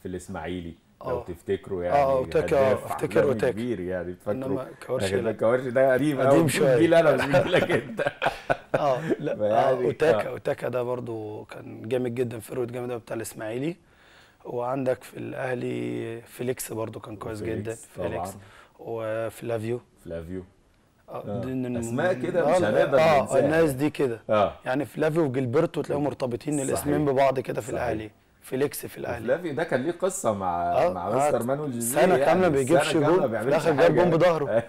في الاسماعيلي لو آه. تفتكروا يعني آه، أوتاكا، آه، هداف أفتكر عالمي أوتاكا. كبير يعني تفكروا انما كوارشي لكن لا الكوارشي ده قديم قديم قوي شوية. جيل انا مش جيلك انت اه لا فيعني- آه اوتاكا آه. اوتاكا ده برضو كان جامد جدا فيرود جامد قوي بتاع الاسماعيلي وعندك في الاهلي فيليكس برضو كان كويس فيليكس جدا طبعاً. فيليكس وفلافيو فلافيو آه آه. دي من- أسماء كده آه، مش هنقدر اه ننساها. الناس دي كده اه يعني فلافيو وجilberto تلاقيهم مرتبطين صحيح. الاسمين ببعض كده في صحيح. الاهلي فيليكس في الاهلي فلافيو ده كان ليه قصه مع آه، مع آه، مستر مانويل جوزيه سنة يعني كاملة بيجيبش سنة كاملة جول، ما في بيعملش الآخر جاب حاجة. جول بظهره.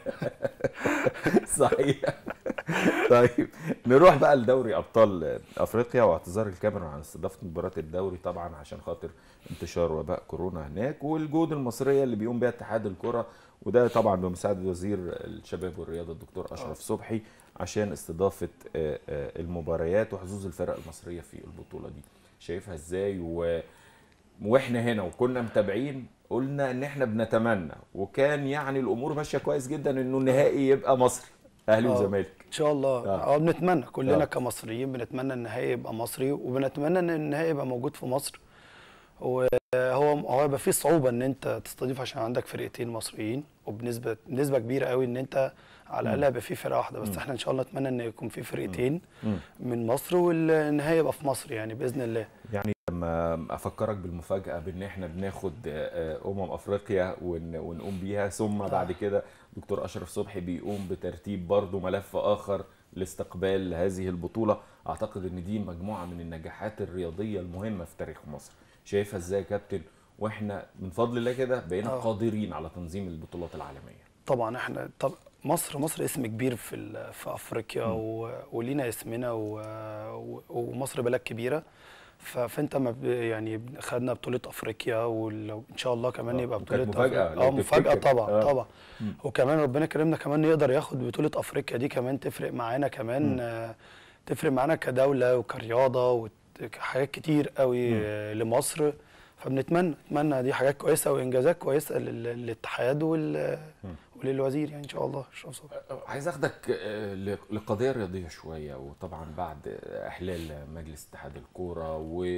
صحيح طيب نروح بقى لدوري ابطال افريقيا واعتذار الكاميرون عن استضافه مباراه الدوري طبعا عشان خاطر انتشار وباء كورونا هناك والجهود المصريه اللي بيقوم بها اتحاد الكره وده طبعا بمساعده وزير الشباب والرياضه الدكتور اشرف صبحي عشان استضافه آه، آه، المباريات وحظوظ الفرق المصريه في البطوله دي شايفها ازاي و... واحنا هنا وكنا متابعين قلنا ان احنا بنتمنى وكان يعني الامور ماشيه كويس جدا انه النهائي يبقى مصري اهلي آه. وزمالك ان شاء الله آه. اه بنتمنى كلنا آه. كمصريين بنتمنى النهائي يبقى مصري وبنتمنى ان النهائي يبقى موجود في مصر وهو هو يبقى فيه صعوبه ان انت تستضيف عشان عندك فرقتين مصريين وبنسبه نسبه كبيره قوي ان انت على الاقل هيبقى فيه فرقه واحده بس احنا ان شاء الله نتمنى ان يكون في فرقتين مم. من مصر والنهائي يبقى في مصر يعني باذن الله يعني لما افكرك بالمفاجاه بان احنا بناخد آه، آه، امم افريقيا ون- ونقوم بيها ثم بعد كده دكتور اشرف صبحي بيقوم بترتيب برضه ملف اخر لاستقبال هذه البطوله اعتقد ان دي مجموعه من النجاحات الرياضيه المهمه في تاريخ مصر شايفها ازاي يا كابتن واحنا من فضل الله كده بقينا آه. قادرين على تنظيم البطولات العالميه طبعا احنا طب مصر مصر اسم كبير في ال- في افريقيا و... ولينا اسمنا و... و... ومصر بلد كبيره ف... فانت ما ب... يعني خدنا بطوله افريقيا ولو ان شاء الله كمان آه، يبقى وكانت بطوله مفاجأة أفريقيا. لو اه مفاجاه تفتكر. طبعا آه. طبعا وكمان ربنا كرمنا كمان يقدر ياخد بطوله افريقيا دي كمان تفرق معانا كمان آه، تفرق معانا كدوله وكرياضه وحاجات كتير قوي آه، لمصر فبنتمنى نتمنى دي حاجات كويسه وانجازات كويسه لل- للاتحاد وال... وللوزير يعني ان شاء الله اشرف صبحي عايز اخدك آه، ل- لقضيه رياضيه شويه وطبعا بعد احلال مجلس اتحاد الكوره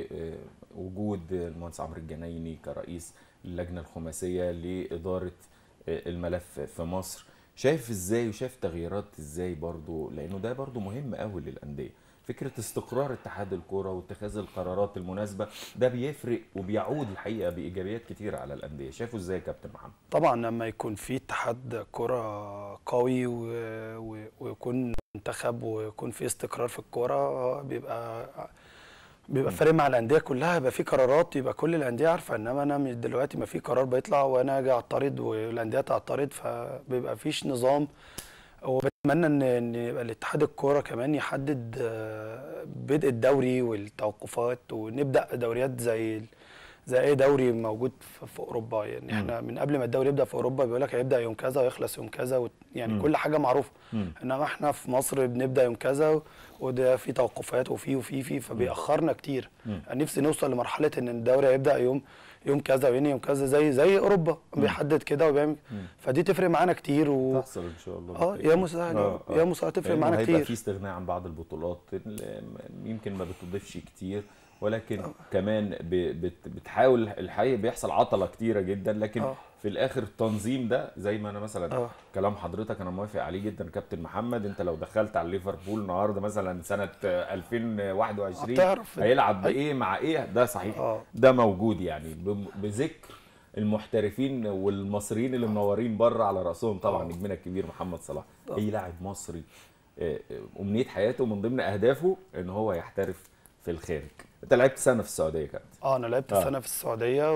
ووجود المهندس عمرو الجنايني كرئيس اللجنه الخماسيه لاداره آه، الملف في مصر شايف ازاي وشايف تغييرات ازاي برضو لانه ده برضو مهم قوي للانديه فكره استقرار اتحاد الكوره واتخاذ القرارات المناسبه ده بيفرق وبيعود الحقيقه بايجابيات كتيره على الانديه شايفه ازاي يا كابتن محمد طبعا لما يكون في اتحاد كرة قوي و... و... ويكون منتخب ويكون في استقرار في الكرة بيبقى بيبقى فارق مع الانديه كلها يبقى في قرارات يبقى كل الانديه عارفه انما انا مش دلوقتي ما في قرار بيطلع وانا اجي اعترض والانديه تعترض فبيبقى فيش نظام وبتمنى ان ان يبقى الاتحاد الكوره كمان يحدد آه، بدء الدوري والتوقفات ونبدا دوريات زي ال- زي اي دوري موجود في في اوروبا يعني احنا من قبل ما الدوري يبدا في اوروبا بيقول لك هيبدا يوم كذا ويخلص يوم كذا وت- يعني مم. كل حاجه معروفه مم. انما احنا في مصر بنبدا يوم كذا و- وده في توقفات وفي وفي في فبيأخرنا كتير مم. يعني نفسي نوصل لمرحله ان الدوري هيبدا يوم يوم كذا وينهي يوم كذا زي زي اوروبا بيحدد كده وبيعمل فدي تفرق معانا كتير و... تحصل ان شاء الله اه بالتأكيد. يا مسهل آه، آه. يا مسهل تفرق لأنه معانا هيبقى كتير في استغناء عن بعض البطولات اللي يمكن ما بتضيفش كتير ولكن كمان ب- بت- بتحاول الحقيقه بيحصل عطله كتيره جدا لكن آه. في الاخر التنظيم ده زي ما انا مثلا آه. كلام حضرتك انا موافق عليه جدا كابتن محمد انت لو دخلت على ليفربول النهارده مثلا سنه 2021 هتعرف. هيلعب أي. بايه مع ايه ده صحيح آه. ده موجود يعني ب- بذكر المحترفين والمصريين اللي منورين بره على راسهم طبعا آه. نجمنا الكبير محمد صلاح آه. اي لاعب مصري آه، آه، امنيه حياته من ضمن اهدافه ان هو يحترف في الخارج انت لعبت سنه في السعوديه يا كابتن اه انا لعبت آه. سنه في السعوديه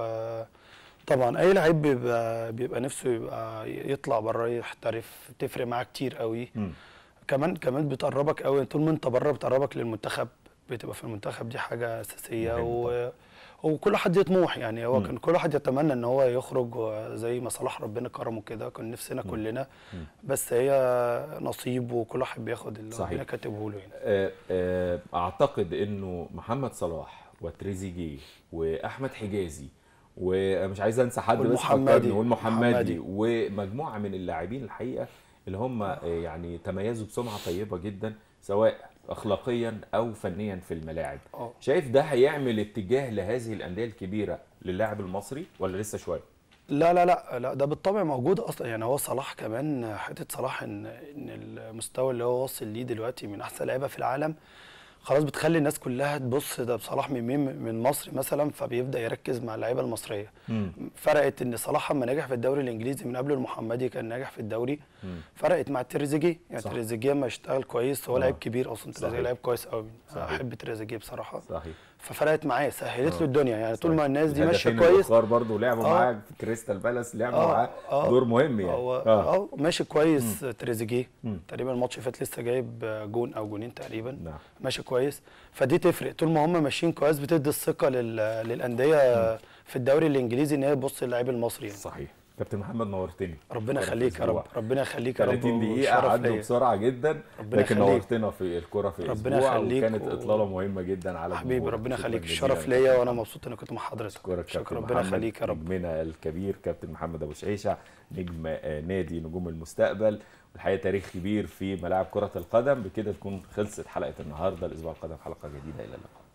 وطبعا اي لعيب بيبقى بيبقى نفسه يبقى يطلع بره يحترف تفرق معاه كتير قوي مم. كمان كمان بتقربك قوي طول ما انت بره بتقربك للمنتخب بتبقى في المنتخب دي حاجه اساسيه مهم و... وكل حد يطمح يعني هو مم. كان كل واحد يتمنى ان هو يخرج زي ما صلاح ربنا كرمه كده كان نفسنا كلنا مم. بس هي نصيب وكل واحد بياخد اللي صحيح. ربنا كاتبه له يعني آه، آه، اعتقد انه محمد صلاح وتريزيجيه واحمد حجازي ومش عايز انسى حد بس والمحمدي. فكرني والمحمدي محمدي. ومجموعه من اللاعبين الحقيقه اللي هم آه، يعني تميزوا بسمعه طيبه جدا سواء اخلاقيا او فنيا في الملاعب اه شايف ده هيعمل اتجاه لهذه الانديه الكبيره للاعب المصري ولا لسه شويه لا لا لا لا ده بالطبع موجود اصلا يعني هو صلاح كمان حته صلاح ان ان المستوى اللي هو واصل ليه دلوقتي من احسن لعيبه في العالم خلاص بتخلي الناس كلها تبص ده صلاح من مين من مصر مثلا فبيبدا يركز مع اللعيبه المصريه فرقت ان صلاح لما نجح في الدوري الانجليزي من قبل المحمدي كان ناجح في الدوري فرقت مع تريزيجيه يعني صح. تريزيجيه لما اشتغل كويس هو آه. لعيب كبير اصلا تريزيجيه صحيح. لعيب كويس قوي صحيح. احب تريزيجيه بصراحه صحيح ففرقت معاه سهلت آه. له الدنيا يعني طول ما الناس دي ماشيه الهدفين كويس الأخر برضه لعبوا آه. معاه في كريستال بالاس لعبوا آه، معاه آه. دور مهم يعني هو اه اه ماشي كويس تريزيجيه مم. تقريبا الماتش اللي فات لسه جايب جون او جونين تقريبا نعم ماشي كويس فدي تفرق طول ما هم ماشيين كويس بتدي الثقه لل... للانديه في الدوري الانجليزي ان هي تبص للعيب المصري يعني. صحيح كابتن محمد نورتني ربنا كرة في يخليك يا رب أسبوع. ربنا يخليك يا رب 30 دقيقة وشرف عدوا ليا. بسرعة جدا ربنا لكن يخليك. نورتنا في الكرة في ربنا أسبوع يخليك وكانت و- إطلالة مهمة جدا على حبيبي جمهورك. ربنا شكراً يخليك جزيلاً الشرف يا ليا كابتن. وانا مبسوط اني كنت مع حضرتك اشكرك شكرا كابتن ربنا محمد يخليك يا رب نجمنا الكبير كابتن محمد ابو شعيشه نجم آه، نادي نجوم المستقبل والحقيقه تاريخ كبير في ملاعب كره القدم بكده تكون خلصت حلقه النهارده الاسبوع القادم حلقه جديده الى اللقاء